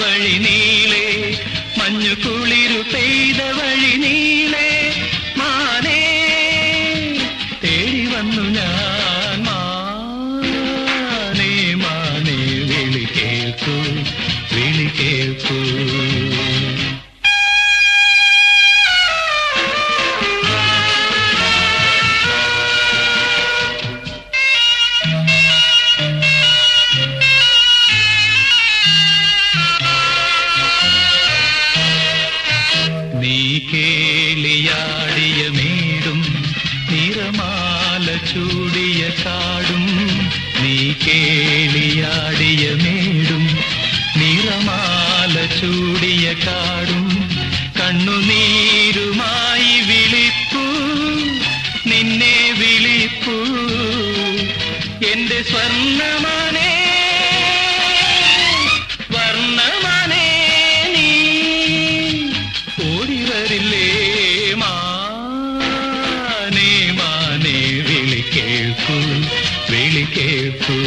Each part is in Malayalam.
വഴി നീളെ മഞ്ഞു കുളിരു പെയ്ത വഴി നീളെ മാനേ തേടി വന്നു ഞാൻ മാനേ മാനേ വിളി കേൾക്കൂ വിളി കേൾക്കൂ നീ കേളിയാടിയ മേടും നിറമാല ചൂടിയ കാടും നീ കേളിയാടിയ മേടും നിറമാല ചൂടിയ കാടും കണ്ണുനീരുമായി വിളിപ്പൂ നിന്നെ വിളിപ്പൂ എന്റെ സ്വർണ്ണമാനേ വർണ്ണമാനേ നീ ഓടി വരില്ലേ മാനേ മാനേ വിളി കേൾക്കൂ വിളി കേൾക്കൂ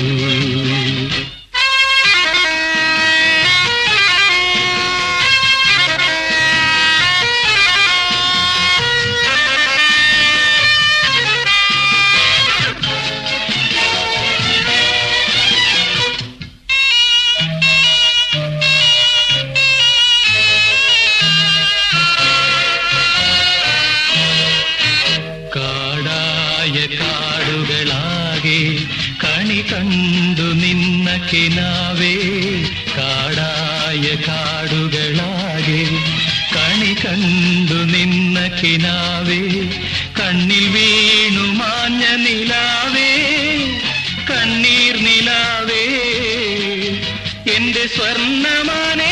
കാടായ കാടുകളാകെ കണി കണ്ടു നിന്ന കിനാവേ കാടായ കാടുകളാകെ കണി കണ്ടു നിന്ന കിനാവേ കണ്ണിൽ വീണു മാഞ്ഞ നിലാവേ കണ്ണീർ നിലാവേ എന്റെ സ്വർണ്ണമാനേ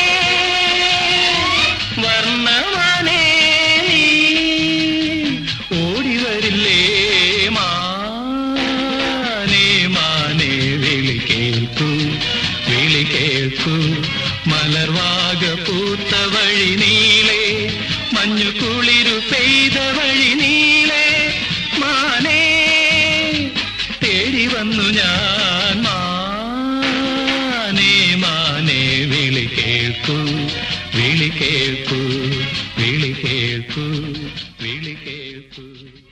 വർണ്ണമാനേ നീ ഓടി വരില്ലേ മാനേ മാനേ വിളി കേൾക്കൂ വിളി കേൾക്കൂ മലർവാക പൂത്ത വഴി നീളെ മഞ്ഞു കുളിരു പെയ്ത വഴി നീളെ മാനേ തേടി വന്നു ഞാൻ മാനേ മാനേ വിളി കേൾക്കൂ വിളി കേൾക്കൂ വിളി കേൾക്കൂ വിളി കേൾക്കൂ